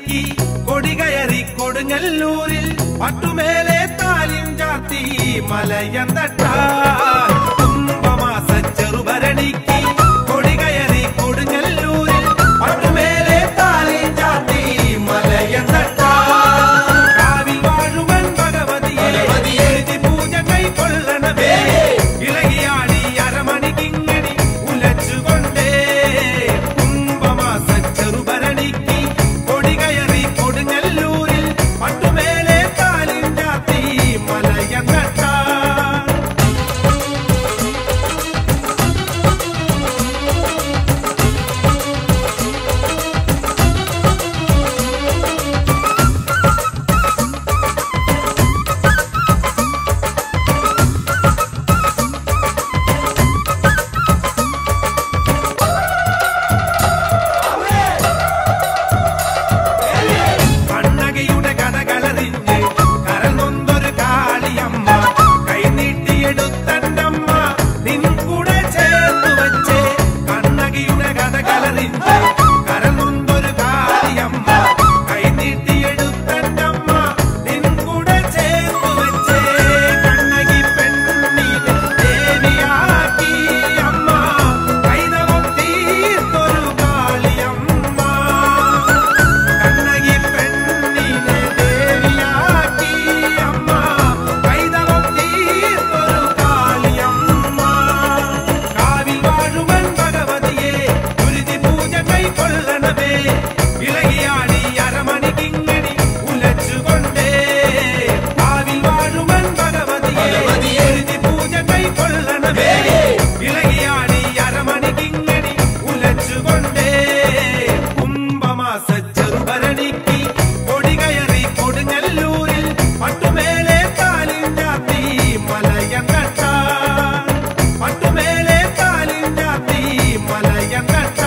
ചെറുഭരണിക്ക് കൊടികയറി കൊടുങ്ങല്ലൂരിൽ പട്ടുമേലെ താലിം ചാത്തി മലയന്തട്ട കുംഭമാസ ചെറുഭരണിക്ക് കൊടികയറി കൊടുങ്ങല്ലൂരിൽ പട്ടുമേലെ താലിം ചാത്തി മലയന്തട്ട കാവിൽ വാഴുവൻ ഭഗവതിയെ എഴുതി പൂജ കൈക്കൊള്ളണമേ ഇളകിയാടി അരമണിക്കിങ്ങണി ഉലച്ചുകൊണ്ടേ കുംഭമാസ ചെറുഭരണിക്ക് കൊടികയറി കൊടുങ്ങല്ലൂരിൽ പട്ടുമേലെ കാലിൻ ചാത്തി മലയങ്ങട്ട കണ്ണകയുടെ കഥകളറിഞ്ഞ് കരൽ നൊന്തൊരു കാളിയമ്മ കൈനീട്ടിയെടുത്തന്നമ്മ നിൻ കൂടെ ചേർത്ത് വെച്ച് കണ്ണകയുടെ കഥകളറിഞ്ഞ് കരൽ നൊന്തൊരു കാളിയമ്മ കൈനീട്ടിയെടുത്തന്നമ്മ നിൻ കൂടെ ചേർത്ത് വെച്ച് കണ്ണകി പെണ്ണിനെ ദേവിയാക്കി അമ്മ കൈതവം തീർത്തൊരു കാളിയമ്മ കണ്ണകി പെണ്ണിനെ ദേവിയാക്കി അമ്മ കൈതവം തീർത്തൊരു കാളിയമ്മ കാവിൽ വാഴുവൻ ഭഗവതിയെ ഗുരുതി പൂജ കൈക്കൊള്ളണമേ ഇളകിയാടി അരമണിക്കിങ്ങണി ഉലച്ചുകൊണ്ടേ കാവിൽ വാഴുവൻ ഭഗവതിയെ ഗുരുതി പൂജ കൈക്കൊള്ളണമേ ഇളകിയാടി അരമണിക്കിങ്ങണി ഉലച്ചുകൊണ്ടേ കുംഭമാസ ചെറുഭരണിക്ക് കൊടികയറി കൊടുങ്ങല്ലൂരിൽ പട്ടുമേലെ കാലിൻ ചാത്തി മലയങ്കട്ട പട്ടുമേലെ കാലിൻ ചാത്തി മലയങ്കട്ട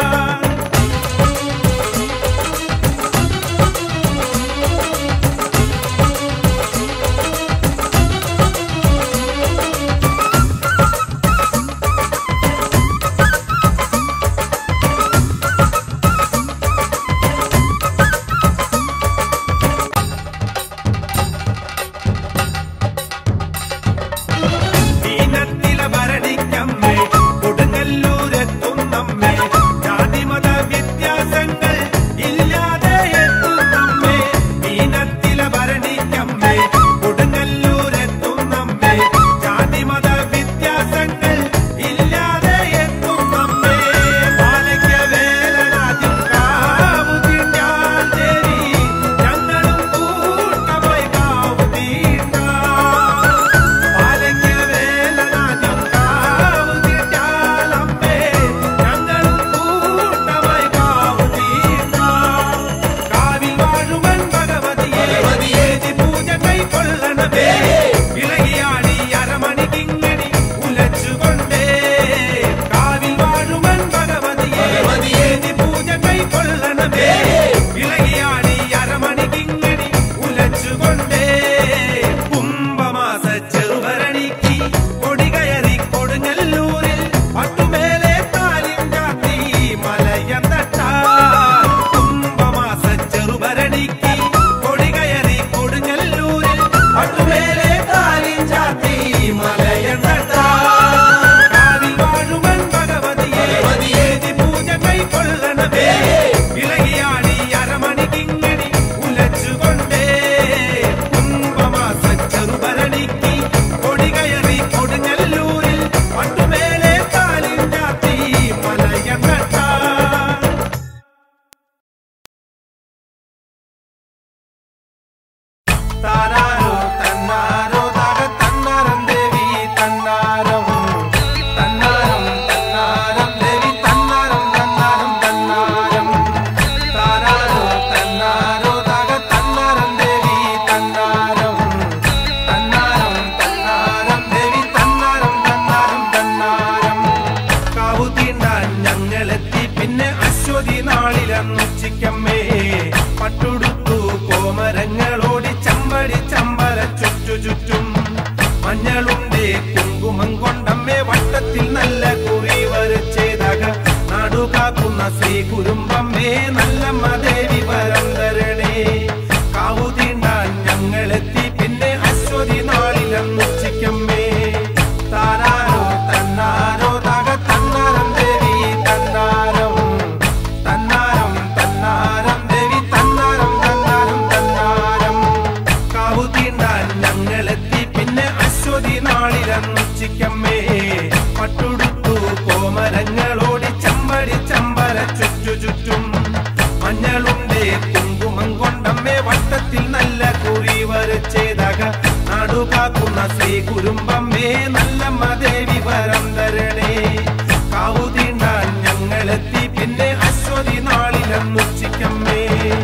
ദീനത്തില ഭരണിക്കമ്മേ കൊടുങ്ങല്ലൂരെത്തുന്നമ്മേ ജാതിമത വ്യത്യാസങ്ങൾ ഇല്ലാതെ എത്തുന്നമ്മേ ദീനത്തില ഭരണിക്കമ്മേ കൊടുങ്ങല്ലൂരെത്തുന്നമ്മേ ജാതിമത വ്യത്യാസങ്ങൾ ഇല്ലാതെ എത്തുന്നമ്മേ പാലയ്ക്ക വേലനാദ്യം കാവു തീണ്ടാൽ തേരി ഞങ്ങളും കൂട്ടമായി കാവു തീണ്ടാം പാലയ്ക്ക വേലനാദ്യം കാവു തീണ്ടാലമ്മേ ഞങ്ങളും കൂട്ടമായി കാവു തീണ്ടാം കാവിൽ വാഴുവൻ ഭഗവതിയെ ഏതി പൂജ കൈക്കൊള്ളണമേ ഇളകിയാടി അരമണിക്കിങ്ങണി ഉലച്ചുകൊണ്ടേ കാവിൽ വാഴുവൻ ഭഗവതിയെ ഏതി പൂജ കൈക്കൊള്ളണമേ ഇളകിയാടി അരമണിക്കിങ്ങണി ഉലച്ചുകൊണ്ടേ കുംഭമാസ ചെറുഭരണിക്ക് കൊടികയറി കൊടുങ്ങല്ലൂരിൽ പട്ടുമേലെ താലിം ചാത്തി മലയന്തട്ട കുംഭമാസ ചെറുഭരണിക്ക് കൊടികയറി കൊടുങ്ങല്ലൂരിൽ പട്ടുമേലെ താലിം ചാത്തി മലയന്തട്ട കാവിൽ വാഴുവൻ ഭഗവതിയെ ഏതി പൂജ കൈക്കൊള്ളണമേ ഇളകിയാടി അരമണിക്കിങ്ങണി ഉലച്ചുകൊണ്ടേ കുംഭമാസ ചെറുഭരണിക്ക് കൊടികയറി കൊടുങ്ങല്ലൂരിൽ പട്ടുമേലെ താലിം ചാത്തി മലയങ്കട്ട താരാരോ തന്നാരോ തക തന്നാരം ദേവി തന്നാരം തന്നാരം തന്നാരം ദേവി തന്നാരം തന്നാരം തന്നാരം താരാരോ തന്നാരോ തക തന്നാരം ദേവി തന്നാരം തന്നാരം തന്നാരം ദേവി തന്നാരം തന്നാരം തന്നാരം കാവു തീണ്ടാൻ ഞങ്ങളെത്തി പിന്നെ അശ്വതി നാളിലന്നുച്ചിക്കമ്മേ പട്ടുടുത്തു കോമരങ്ങളോടി ചമ്പടി ചമ്പല ചുറ്റു ചുറ്റും മഞ്ഞളുണ്ടേ കുങ്കുമം കൊണ്ടമ്മേ വട്ടത്തിൽ നല്ല കുറി വരച്ചേതക നാടുകാക്കുന്ന ശ്രീ കുരുമ്പമ്മേ നല്ലമ്മ ദേവി പരന്തര വരച്ചേ കുങ്കുമം കൊണ്ടമ്മേ വട്ടത്തിൽ നല്ല കുറി വരച്ചേതക നാടുകാക്കുന്ന ശ്രീ കുരുമ്പമ്മേ നല്ലമ്മ ദേവി വരം തരണേ കാവുതീണ്ടാൻ ഞങ്ങളെത്തി പിന്നെ അശ്വതി നാളിലെന്നുച്ചിക്കമ്മേ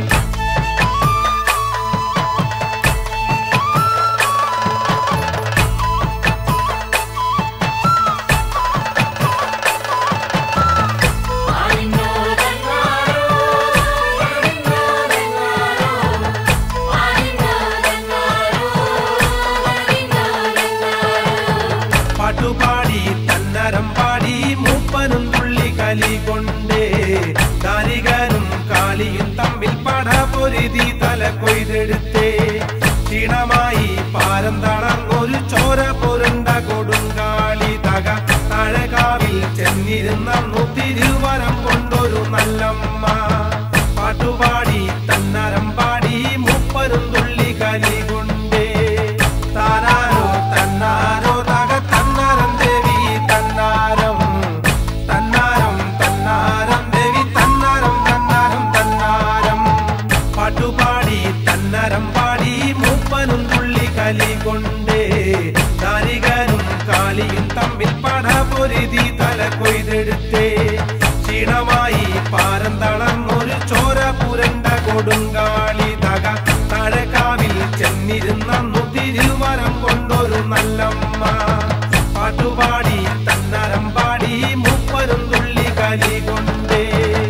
പാട്ടുപാടി തന്നരം പാടി മൂപ്പനും തുള്ളി കലി കൊണ്ടേ കാലികനും കാലിയും തമ്മിൽ പട പൊരുതി തല കൊയ്തെടുത്തേ ക്ഷീണമായി പാരം തളർന്നൊരു ചോര പൊരുണ്ട കൊടുങ്കാളി തക തഴകാവിൽ ചെന്നിരുന്നു തിരുവരം കൊണ്ടൊരു നല്ലമ്മ പാട്ടുപാടി തന്നരം പാടി മൂപ്പനും തുള്ളി കലി കൊണ്ടേ താരാരോ തന്നാരോ തക തന്നാരം ദേവി തന്നാരം തന്നാരം തന്നാരം ദേവി തന്നാരം തന്നാരം തന്നാരം പാട്ടുപാടി തന്നരം പാടി മൂപ്പനും തുള്ളി കലി കൊണ്ടേ ദാരികനും കാലിയും തമ്മിൽ പട പൊരുതി തല കൊയ്തെടുത്തേ ക്ഷീണമായി പാരം തളർന്നൊരു ചോര പുരണ്ട കൊടുങ്കാളി തക തഴകാവിൽ ചെന്നിരുന്നു തിരുവരം കൊണ്ടൊരു നല്ലമ്മ പാട്ടുപാടി തന്നരം പാടി മുപ്പരും തുള്ളി കലി കൊണ്ടേ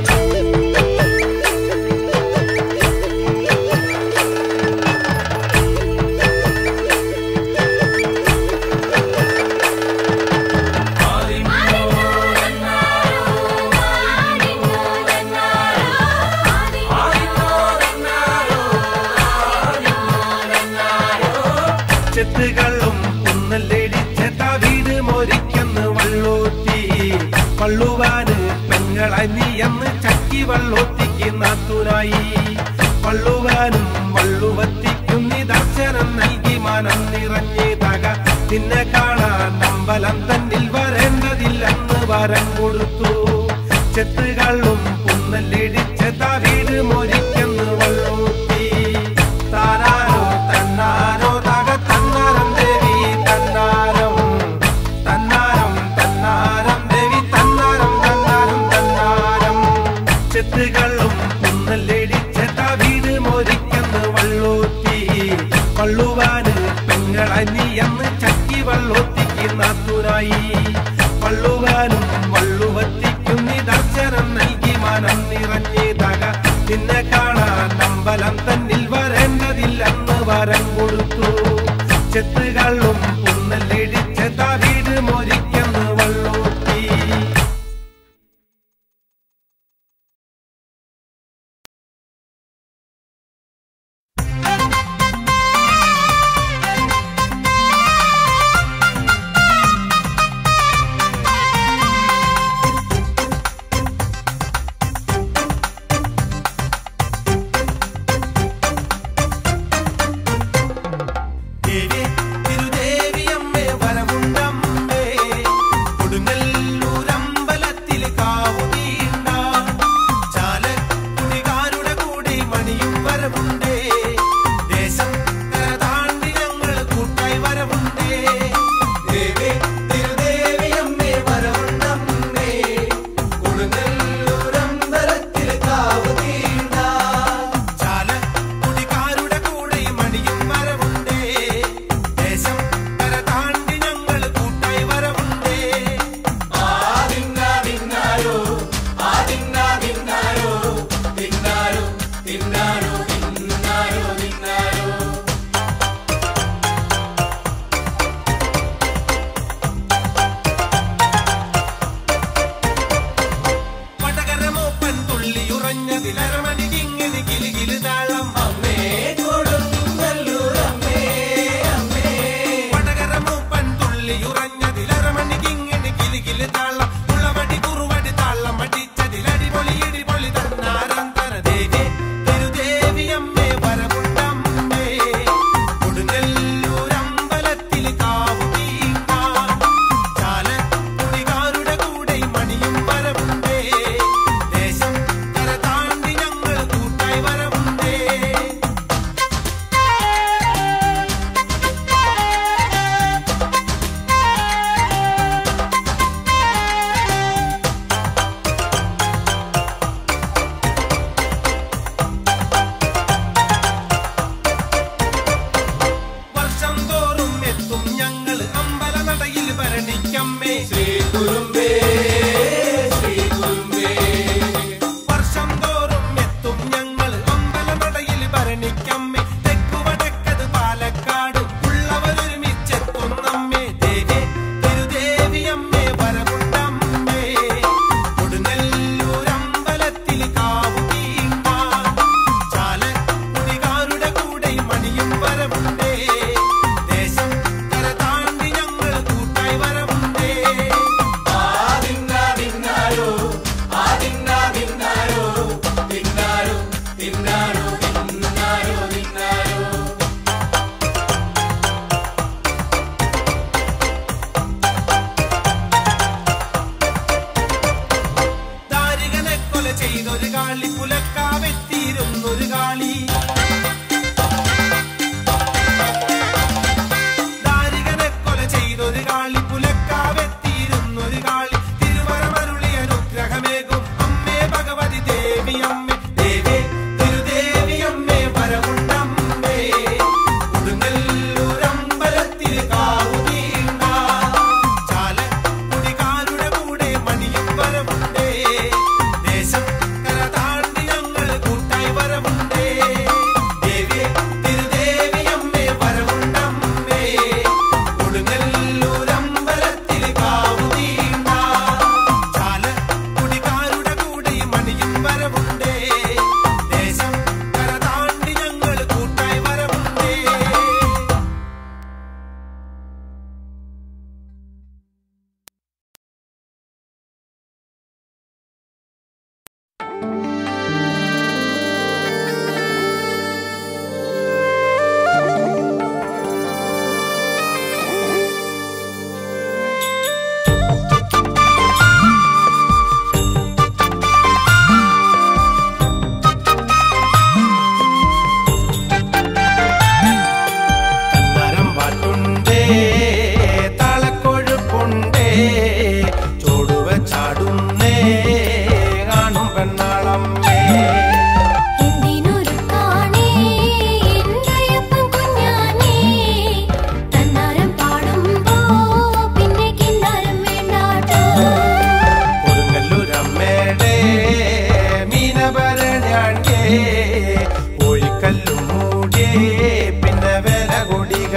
ചെത്തുകളും കുന്നല്ലടിച്ച വീട് മൊരിക്കെന്ന് വള്ളൂത്തി പള്ളുവാന് പെങ്ങളെ നീയെന്ന് ചക്കി വള്ളൂത്തിക്ക് നാത്തുനായി പള്ളുവാനും വള്ളുവത്തിക്കും നീ ദർശനം നൽകി മനം നിറഞ്ഞേതക നിന്നെ കാണാൻ അമ്പലം തന്നിൽ വരേണ്ടതില്ലെന്ന് വരം കൊടുത്തു ചെത്തുകളും കുന്നല്ലടിച്ച വീട് മൊരിക്കെന്ന് വള്ളൂത്തി താരാരോ തന്നാരോ തക തന്നാരം ദേവി തന്നാരം തന്നാരം തന്നാരം ദേവി തന്നാരം തന്നാരം തന്നാരം ചെത്തുകളും കുന്നല്ലടിച്ച വീട് മൊരിക്കെന്ന് വള്ളൂത്തി പള്ളുവാന് പെങ്ങളെ നീയെന്ന് ചക്കി വള്ളൂത്തിക്ക് നാത്തുനായി പള്ളുവാനും വള്ളുവത്തിക്കും നീ ദർശനം നൽകി മനം നിറഞ്ഞേതക നിന്നെ കാണാൻ അമ്പലം തന്നിൽ വരേണ്ടതില്ലെന്ന് വരം കൊടുത്തു ചെത്തുകളും കുന്നല്ലടിച്ച വീട് മൊരിക്കെന്ന് വള്ളൂത്തി ദേവി തിരുദേവിയമ്മേ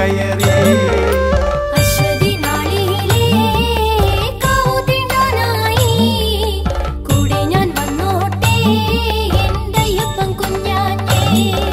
കയറി അശ്വതി നാളിലേ കാവുതിണ്ടാനായി കൂടെ ഞാൻ വന്നോട്ടെ എൻ്റെ അയ്യപ്പൻ കുഞ്ഞാറ്റേ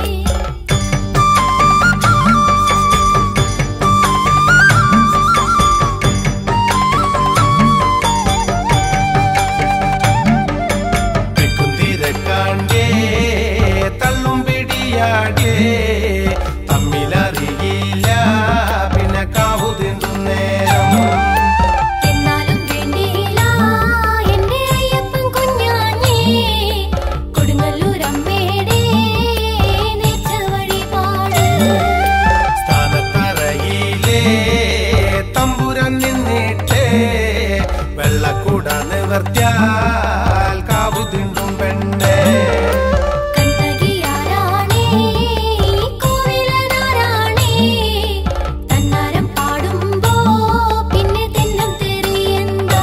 തെക്കും തിരക്കാണ്ടേ തള്ളും പിടിയാടേ തമ്മിലറിയില്ല പിന്നെ കാവു തിണ്ടും നേരം എന്നാലും വേണ്ടിയില്ല എൻ്റെ അയ്യപ്പൻ കുഞ്ഞാഞ്ഞേ കൊടുങ്ങല്ലൂർ അമ്മയുടെ നേർച്ച വഴിപാട് സ്ഥാനത്തറയിലേ തമ്പുരാൻ നിന്നിട്ടേ വെള്ളക്കൂട നിവർത്തിയാൽ കാവു തിണ്ടും പെണ്ണേ കണ്ണകിയാരാണേ കോവിലനാരാണേ തന്നാരം പാടുമ്പോ പിന്നെ തെന്നം തെറിയെന്താ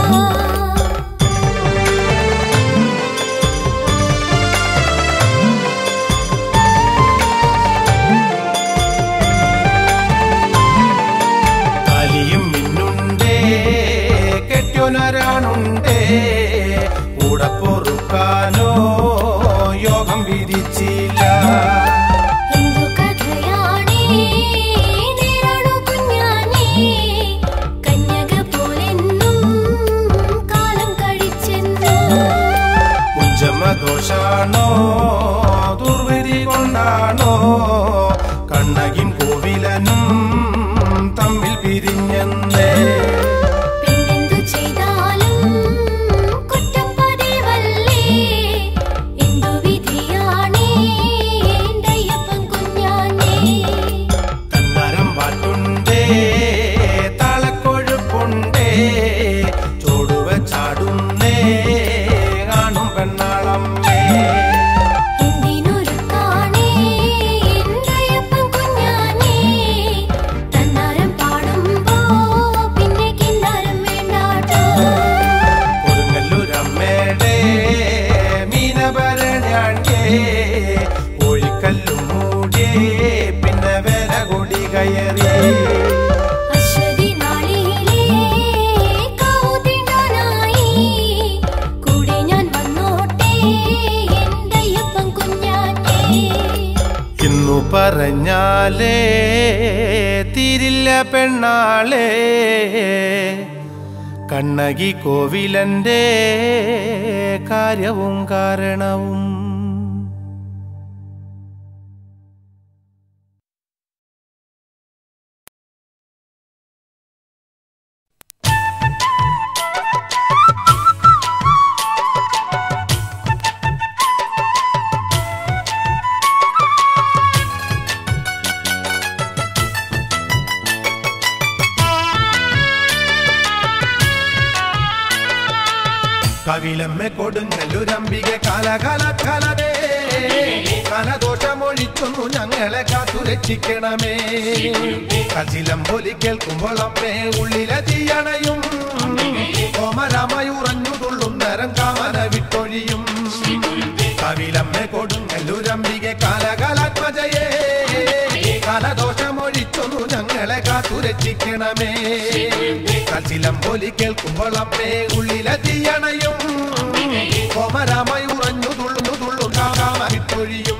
കലിയും മിന്നുണ്ടേ കെട്ടിയോനരാണുണ്ടേ കൂടെ പൊറുക്കാനോ യോഗം വിധിച്ചില്ല എന്തു കഥയാണേ നേരാണു കുഞ്ഞാനേ കന്യക പോലെന്നും കാലം കഴിച്ചെന്നോ ഉഞ്ചമദോഷാണോ ദുർവിധി കൊണ്ടാണോ കണ്ണകിൻ കോവിലനും തമ്മിൽ പിരിഞ്ഞെന്നേ പെണ്ണെന്തു ചെയ്താലും കുറ്റപ്പതിവല്ലേ എന്തു വിധിയാണേ എൻ്റെ അയ്യപ്പൻ കുഞ്ഞാനേ തന്നരം പാട്ടുണ്ടേ താളക്കൊഴുപ്പുണ്ടേ ചോടുവ ചാടുന്നേ കാണും പെണ്ണാളമ്മേ എന്തിനൊരുക്കാണേ എൻ്റെ അയ്യപ്പൻ കുഞ്ഞാനേ തന്നാരം പാടുമ്പോ പിന്നെ കിന്നാരം വേണ്ടാട്ടോ കൊടുങ്ങല്ലൂരമ്മയുടെ മീനഭരണേ കോഴിക്കല്ലും മൂടിയേ പിന്നെ വില കൊടി കയറി അശ്വതി നാളിലേ കാവുതിണ്ടാനായി കൂടെ ഞാൻ വന്നോട്ടെ എൻ്റെ അയ്യപ്പൻ കുഞ്ഞാറ്റേ ഇന്നു പറഞ്ഞാലേ തിരില്ല പെണ്ണാളേ കണ്ണകി കോവിലന്റെ കാര്യവും കാരണവും കവിലമ്മ കൊടുങ്ങല്ലൂരംബിക കാലകാല കാലമേ കലദോഷമൊഴിക്കുന്നു ഞങ്ങളെ കാത്തു രക്ഷിക്കണമേ കച്ചിലം പൊലി കേൾക്കുമ്പോൾ അമ്മേ ഉള്ളിലെ തീയണയും കോമരാമയുറഞ്ഞു തുള്ളും നരം കാമന വിട്ടൊഴിയും കവിലമ്മ കൊടുങ്ങല്ലൂരംബിക കാലകാലാത്മജയേ കലദോഷമൊഴിക്കുന്നു ഞങ്ങളെ കാത്തു രക്ഷിക്കണമേ കച്ചിലം പൊലി കേൾക്കുമ്പോൾ അമ്മേ ഉള്ളിലെ തീയണയും കോമരാമയുറഞ്ഞു തുള്ളുന്നു തുള്ളും കാമ വിട്ടൊഴിയും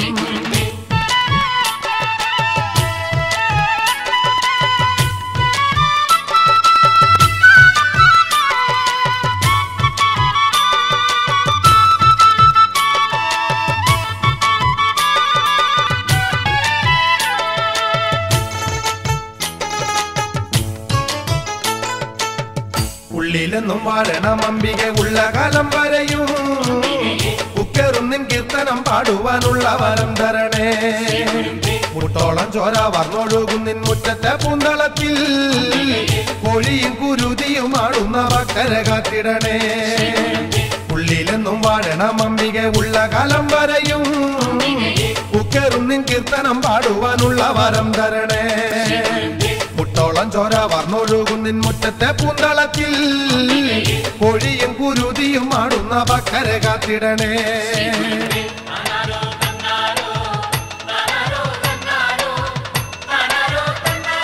ഉള്ളിലെന്നും വാഴണം അംബിക ഉള്ള കാലം വരെയും ഉക്കറുന്നിൻ കീർത്തനം പാടുവാനുള്ള വരം തരണേ മുട്ടോളം ചോര വർന്നൊഴുകുന്നിൻ മുറ്റത്തെ പൂന്തളത്തിൽ കോഴിയും കുരുതിയും ആടുന്ന ഭക്തരെ കാത്തിടണേ ഉള്ളിലെന്നും വാഴണം അംബിക ഉള്ള കാലം വരെയും ഉക്കറുന്നിൻ കീർത്തനം പാടുവാനുള്ള വരം തരണേ മുട്ടോളം ചോര വർന്നൊഴുകുന്നിൻ മുറ്റത്തെ പൂന്തളത്തിൽ കോഴിയും കുരുതിയും ആടുന്ന ഭക്തരെ കാത്തിടണേ തന്നാരോ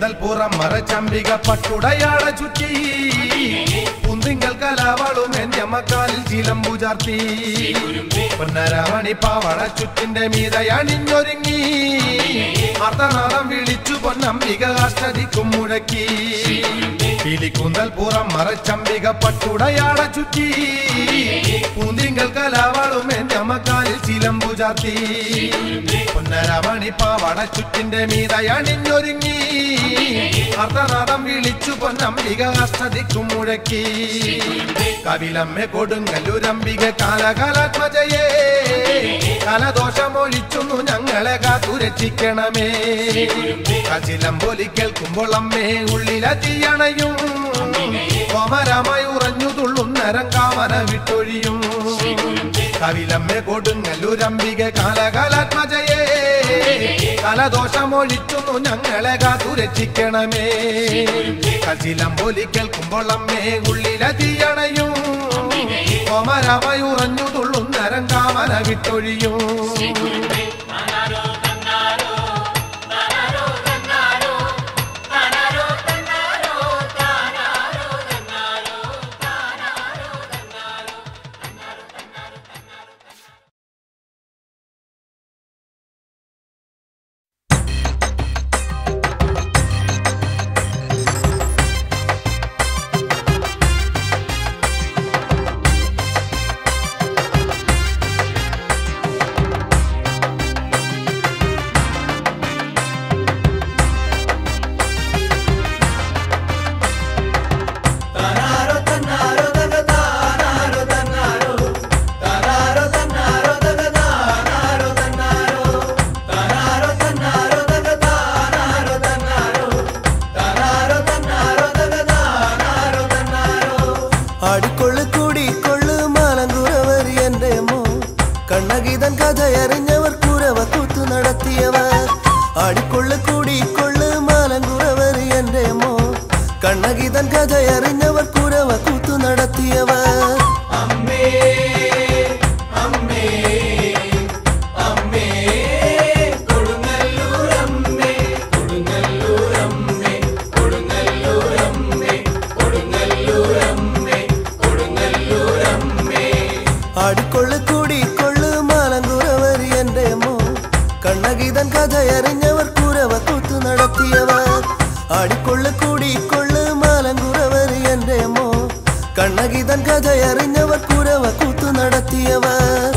പിലിക്കുന്തൽ പുറം മറച്ചമ്പിക പട്ടുടയാട ചുറ്റി കുന്തിങ്കൽ കലാവളും എന്റെ മക്കാലിൽ ചിലമ്പു ചാർത്തി പൊന്നരമണി പാവള ചുറ്റിന്റെ മീതയണിഞ്ഞൊരുങ്ങി അർദ്ധനാളം വിളിച്ചു പൊന്നംബിക അഷ്ടതിക്കും മുഴക്കി പിലിക്കുന്തൽ പുറം മറച്ചമ്പിക പട്ടുടയാട ചുറ്റി പൂന്തിങ്കൽ കലാവളും എന്റെ മക്കാലിൽ ചിലമ്പു ചാർത്തി പൊന്നരമണി പാവട ചുറ്റിന്റെ മീതയണിഞ്ഞൊരുങ്ങി അർദ്ധനാദം വിളിച്ചു പൊന്നംബിക അഷ്ടതിക്കും മുഴക്കി കവിലമ്മ കൊടുങ്ങല്ലൂരംബിക കാലകാലാത്മജയേ കലദോഷമൊഴിച്ചുന്നു ഞങ്ങളെ കാത്തുരക്ഷിക്കണമേ കചിലം പോലി കേൾക്കുമ്പോൾ അമ്മേ ഉള്ളിലതിയണയും കോമരമായി ഉറഞ്ഞു തുള്ളുന്നരം കാമന വിട്ടൊഴിയും കവിലമ്മ കൊടുങ്ങല്ലൂരംബിക കാലകാലാത്മജയേ കലദോഷമൊഴിച്ചുന്നു ഞങ്ങളെ കാത്തുരക്ഷിക്കണമേ കചിലം പോലി കേൾക്കുമ്പോൾ അമ്മേ ഉള്ളിലതിയണയും കോമരമായി ഉറഞ്ഞു തുള്ളുന്നരം കാമന വിട്ടൊഴിയും ആടിക്കൊള്ളു കൂടിക്കൊള്ളു മാലങ്കുറവർ എന്റെ മോ കണ്ണഗീതൻ കഥയറിഞ്ഞവർ കുരവ കൂത്തു നടത്തിയവർ ആടിക്കൊള്ളു കൂടിക്കൊള്ളു മാലങ്കുറവർ എന്റെ മോ കണ്ണഗീതൻ കഥയറിഞ്ഞവർ കുരവ കൂത്തു നടത്തിയവർ ആടിക്കൊള്ളു കൂടിക്കൊള്ളു മാലങ്കുറവർ എന്റെ മോ കണ്ണഗീതൻ കഥയറിഞ്ഞവർ കുരവ കൂത്തു നടത്തിയവർ ആടിക്കൊള്ളു കൂടിക്കൊള്ളു മാലങ്കുറവർ എന്റെ മോ കണ്ണഗീതൻ കഥയറിഞ്ഞവർ കുരവ കൂത്തു നടത്തിയവർ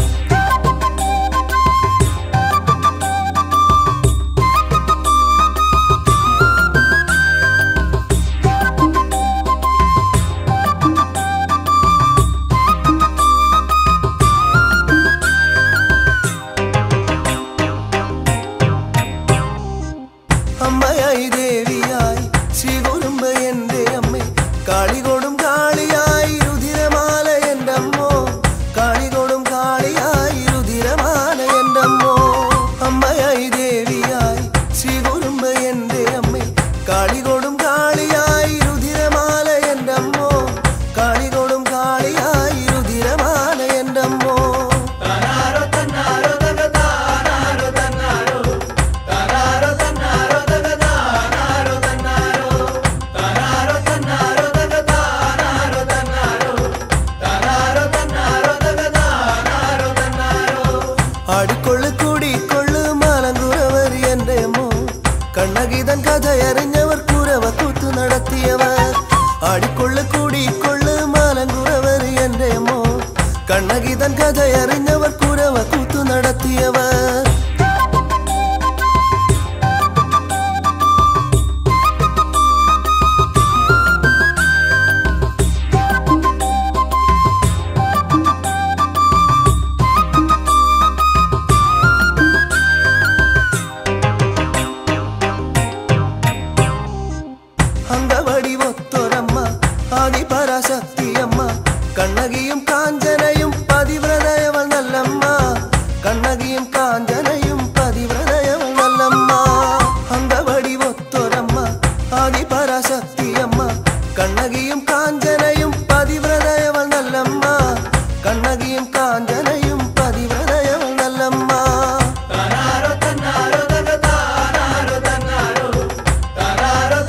അമ്മയായി ദേവിയായി ശ്രീകുറുമ്പ എന്റെ അമ്മ കാളികൊടും കാളിയായി രുധിരമാല എന്റെ അമ്മോ കാളികൊടും കാളിയായി രുധിരമാല എന്റെ അമ്മോ അമ്മയായി ദേവിയായി ശ്രീകുറുമ്പ എന്റെ അമ്മ കാളികൊടും കാളിയായി രുധിരമാല എന്റെ അമ്മോ കാളികൊടും കാളിയായി രുധിരമാല എന്റെ അമ്മോ ആടിക്കൊള്ളു കൂടിക്കൊള്ളു മാലങ്കുറവർ എന്റെ മോ കണ്ണഗീതൻ കഥയറിഞ്ഞവർ കുരവ കൂത്തു നടത്തിയവർ ആടിക്കൊള്ളു കൂടിക്കൊള്ളു മാലങ്കുറവർ എന്റെ മോ കണ്ണഗീതൻ കഥയറിഞ്ഞവർ കുരവ കൂത്തു നടത്തിയവർ അങ്കവടി ഒത്തൊരമ്മ ആദിപരാശക്തിയമ്മ കണ്ണകിയും കാഞ്ചനയും പതിവ്രതയവൾ നല്ലമ്മ കണ്ണകിയും കാഞ്ചനയും പതിവ്രതയവൾ നല്ലമ്മ അങ്കവടി ഒത്തൊരമ്മ ആദിപരാശക്തിയമ്മ കണ്ണകിയും കാഞ്ചനയും പതിവ്രതയവൾ നല്ലമ്മ കണ്ണകിയും കാഞ്ചനയും പതിവ്രതയവൾ നല്ലമ്മ തനാരോ തന്നാരോ തക താനാരോ തന്നാരോ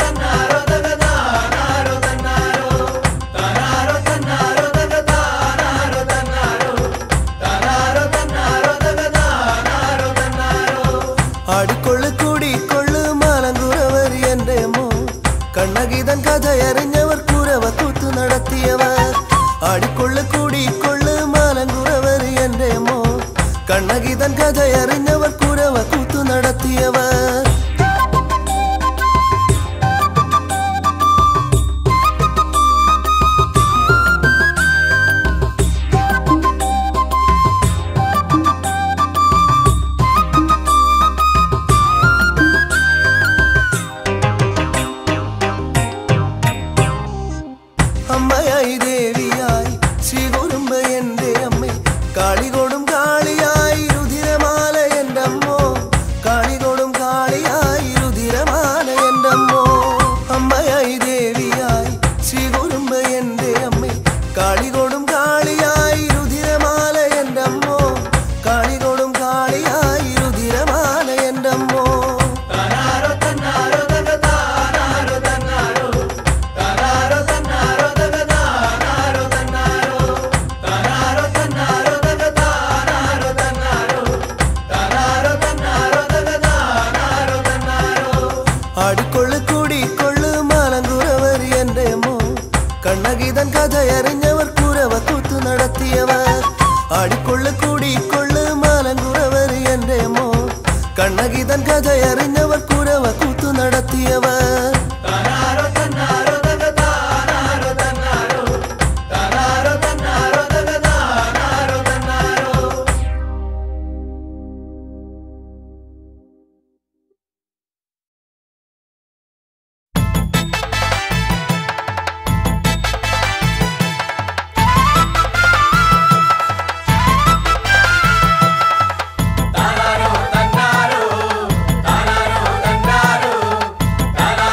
അമ്മയായി ദേവിയായി ശ്രീ കുറുമ്പ എന്റെ അമ്മ കാളികൊടും കാളിയായി രുധിരമാല എൻ്റെ അമ്മോ കാളികൊടും കാളിയായി രുധിരമാല എൻ്റെ അമ്മോ അമ്മയായി ദേവിയായി ശ്രീ കുറുമ്പ എന്റെ അമ്മ കാളികൊടും കാളിയായി രുധിരമാല എൻ്റെ അമ്മോ കാളികൊടും കാളിയായി രുധിരമാല എൻ്റെ അമ്മോ ആടിക്കൊള്ളു കൂടിക്കൊള്ളു മാലങ്കുറവർ എന്റെ മോ കണ്ണഗീതൻ കഥയറിഞ്ഞവർ കുരവ കൂത്തു നടത്തിയവർ ആടിക്കൊള്ളു കൂടിക്കൊള്ളു മാലങ്കുറവർ എന്റെ മോ കണ്ണഗീതൻ കഥയറിഞ്ഞവർ കുരവ കൂത്തു നടത്തിയവർ തന്നാരോ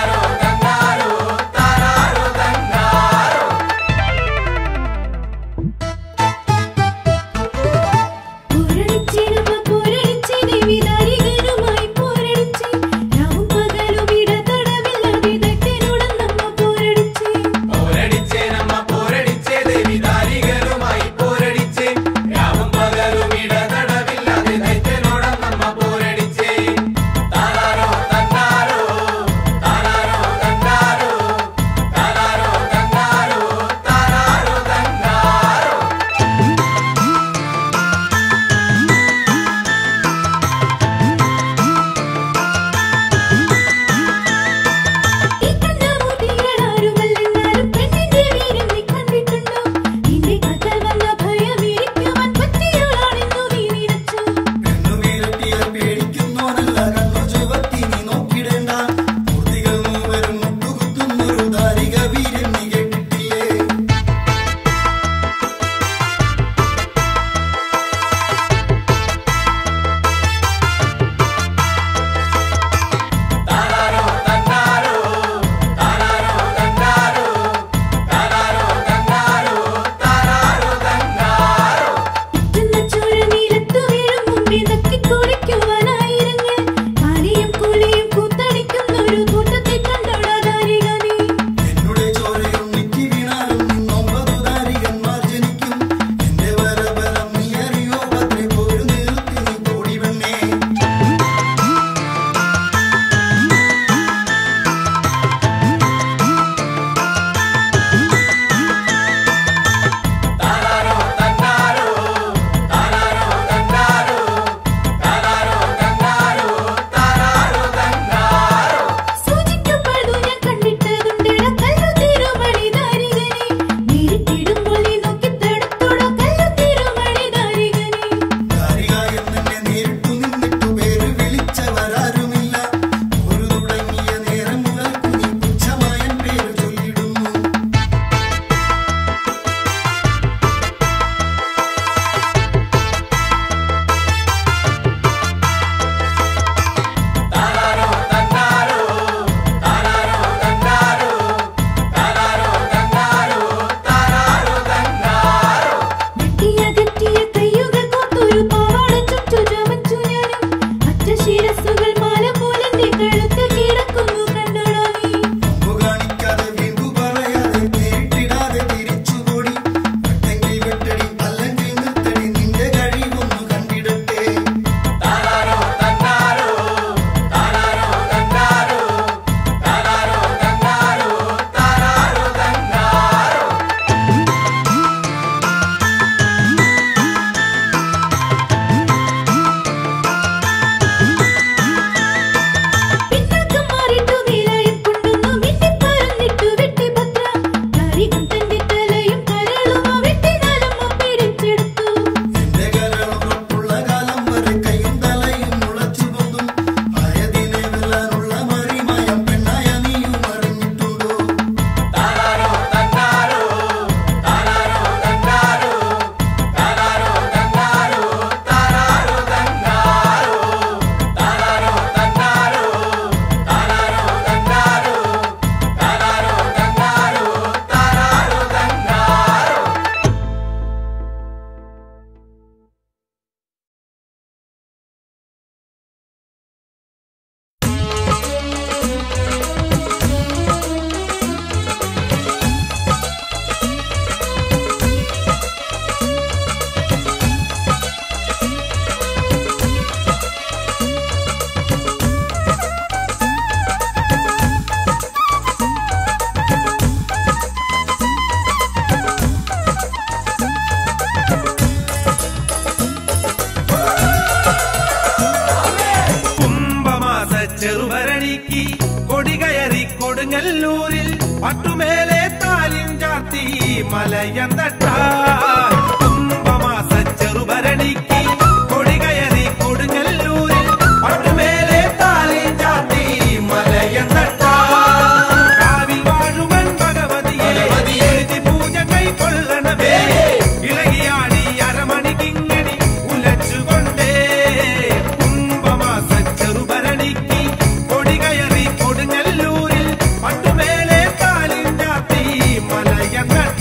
മലയന്തട്ട കുംഭമാസ ചെറുഭരണിക്ക് കൊടികയറി കൊടുങ്ങല്ലൂരിൽ പട്ടുമേലെ താലി ചാത്തി മലയന്തട്ട കാവിൽ വാഴുവൻ ഭഗവതിയെ എഴുതി പൂജ കൈക്കൊള്ളണമേ ഇളകിയാടി അരമണിക്കിങ്ങണി ഉലച്ചുകൊണ്ടേ കുംഭമാസ ചെറുഭരണിക്ക് കൊടികയറി കൊടുങ്ങല്ലൂരിൽ പട്ടുമേലെ താലിൻ ചാത്തി മലയന്തട്ട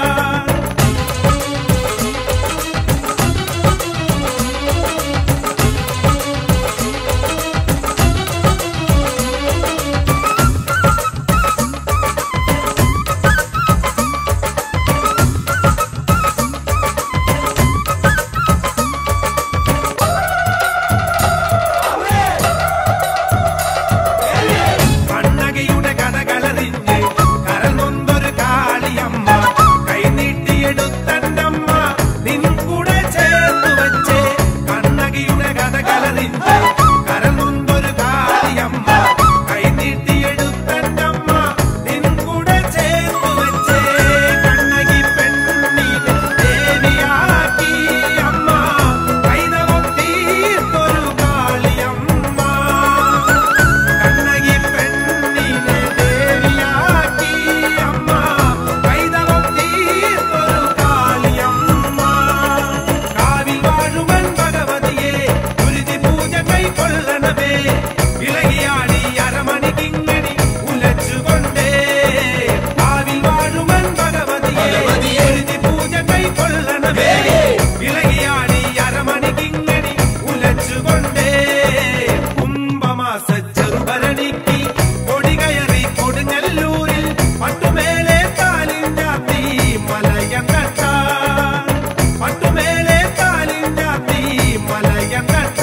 കണ്ണകയുടെ കഥകളറിഞ്ഞ് കരനൊന്തൊരു കാളിയമ്മ കൈനീട്ടിയെടുത്തണ്ടമ്മ നിൻ കൂടെ ചേർത്ത് വെച്ച് കണ്ണകയുടെ കഥകളറിഞ്ഞ് കരനൊന്തൊരു കാളിയമ്മ കൈനീട്ടിയെടുത്തണ്ടമ്മ നിൻ കൂടെ ചേർത്ത് വെച്ച് കണ്ണകി പെണ്ണിനെ ദേവിയാക്കി അമ്മ കൈതവം തീർത്തൊരു കാളിയമ്മ കണ്ണകി പെണ്ണിനെ ദേവിയാക്കി അമ്മ കൈതവം തീർത്തൊരു കാളിയമ്മ കാവിൽ വാഴുവൻ ഭഗവതിയെ ഗുരുതി പൂജ കൈക്കൊള്ളണമേ ഇളകിയാടി അരമണിക്കിങ്ങണി ഉലച്ചുകൊണ്ടേ കാവിൽ വാഴുവൻ ഭഗവതിയെ ഗുരുതി പൂജ കൈക്കൊള്ളണമേ ഇളകിയാടി അരമണിക്കിങ്ങണി ഉലച്ചുകൊണ്ടേ കുംഭമാസ ചെറുഭരണിക്ക് കൊടികയറി കൊടുങ്ങല്ലൂരിൽ പട്ടുമേലെ താലിൻ ചാത്തി മലയന്തട്ട പട്ടുമേലെ താലിൻ ചാത്തി മലയന്തട്ട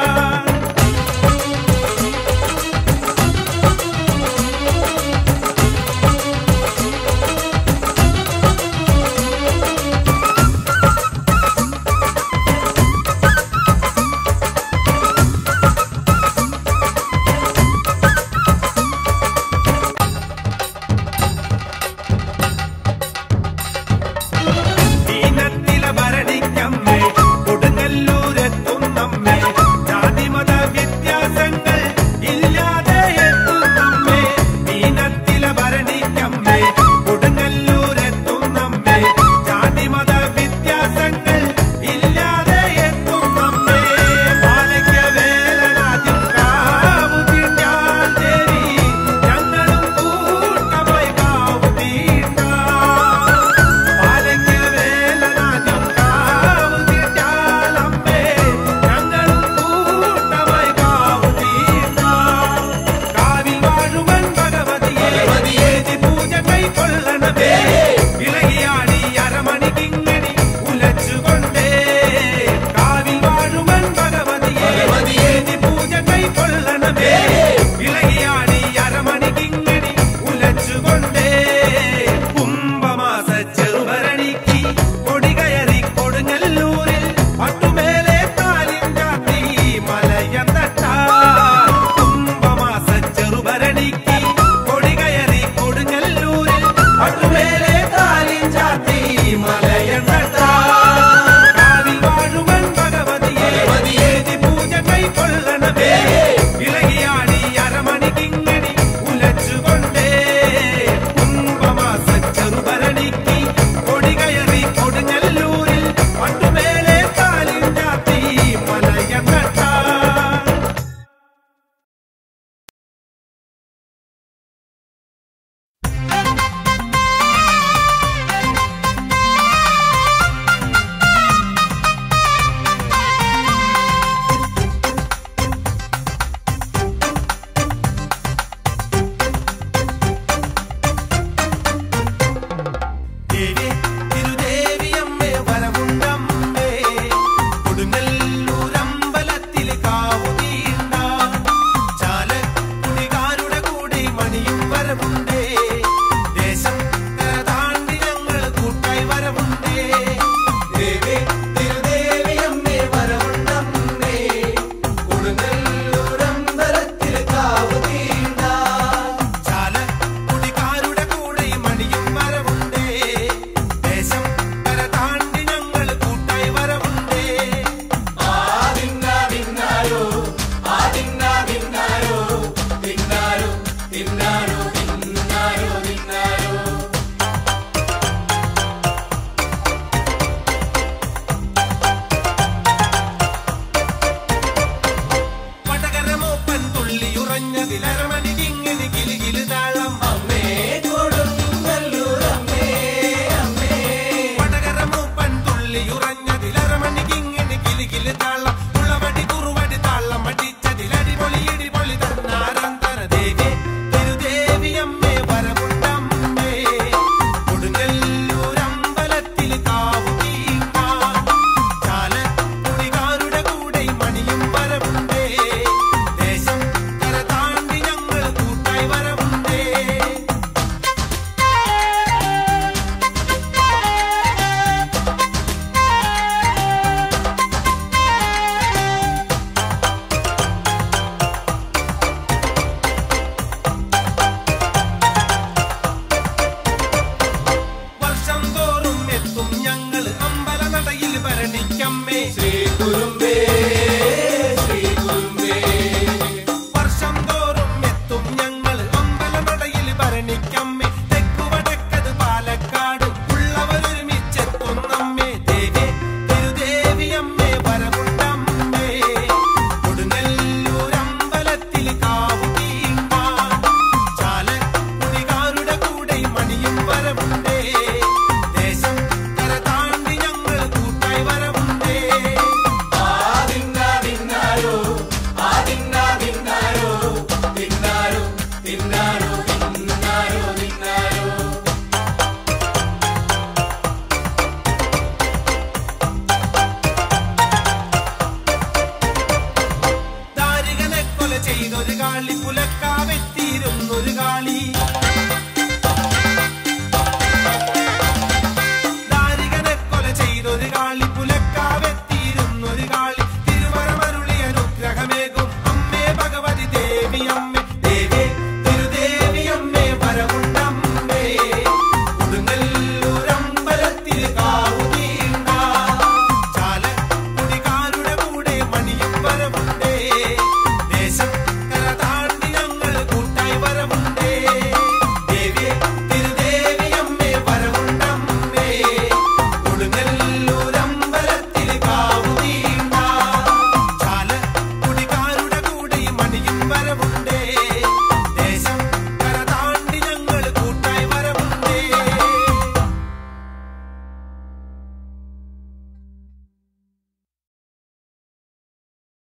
ഈനത്തില ഭരണിക്കമ്മേ കൊടുങ്ങല്ലൂരെത്തുന്നമ്മേ ജാതിമത വ്യത്യാസങ്ങൾ ഇല്ലാതെ എത്തുന്നമ്മേ ഈനത്തില ഭരണിക്കമ്മേ കൊടുങ്ങല്ലൂരെത്തുന്നമ്മേ ജാതിമത വ്യത്യാസങ്ങൾ ഇല്ലാതെ എത്തുന്നമ്മേ പാലയ്ക്ക വേലനാദ്യം കാവു തീണ്ടാൽ ദേവി ഞങ്ങളും കൂട്ടമായി കാവു തീണ്ടാം പാലയ്ക്ക വേലനാദ്യം കാവു തീണ്ടാലമ്മേ ഞങ്ങളും കൂട്ടമായി കാവു തീണ്ടാം കാവിൽ വാഴുവൻ ഭഗവതിയെ എഴുതി പൂജ കൈക്കൊള്ളണമേ